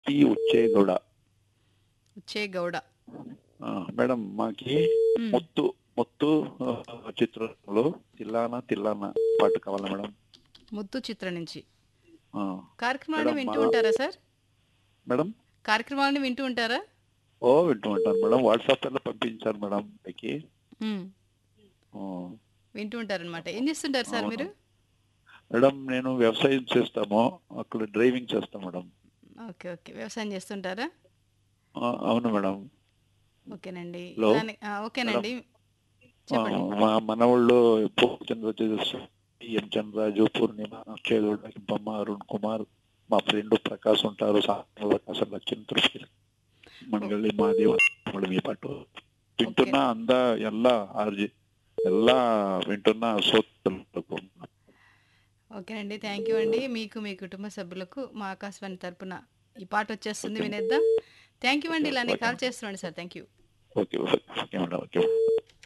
T ఉచ్చేగౌడ వచ్చే గౌడ ఆ, madam మాకి మ్మ్. ముత్తు ముత్తు ఆ, చిత్రంలో తిల్లానా తిల్లానా పాట కావాలా మేడం ముత్తు చిత్రం నుంచి ఆ, కార్యక్రమాలను మేడం, వింటూ మా- ఉంటారా సార్ మేడం కార్యక్రమాలను వింటూ ఉంటారా ఓ వింటూ ఉంటాను మేడం వాట్సాప్ లో పంపించారు మేడం మీకు మ్మ్. ఆ, వింటూ ఉంటారనమాట ఏం చేస్తుంటారు సార్ అవును. మీరు మేడం నేను వ్యవసాయం చేస్తాము అక్కడ డ్రైవింగ్ చేస్తాం మేడం ఓకే ఓకే వ్యవసాయం చేస్తుంటారా ఆ, అవును మేడం ఓకేనండి హలో. ఇలానే ఆ, ఓకేనండి చెప్పండి ఆ, మా మనవాళ్ళు పూర్ణచంద్ర తేజస్వి ఎం చంద్రరాజు పూర్ణిమ చేదోడ కింపమ్మ అరుణ్ కుమార్ మా ఫ్రెండ్ ప్రకాశ్ ఉంటారు సాయంత్రం ప్రకాశం లక్ష్మీ తిరుపతి మనగಳ್ಳಿ మాదేవ మీ పాటు వింటున్న అంద ಎಲ್ಲ ఆర్జి ಎಲ್ಲ వింటున్న శ్రోతలకు ఓకేనండి థ్యాంక్ యూ అండి మీకు మీ కుటుంబ సభ్యులకు మా ఆకాశవాణి తరపున ఈ పాట వచ్చేస్తుంది ఓకే. వినేద్దాం థ్యాంక్ యూ అండి ఇలానే ఓకే. కాల్ చేస్తున్నాండి sir thank you okay okay okay madam okay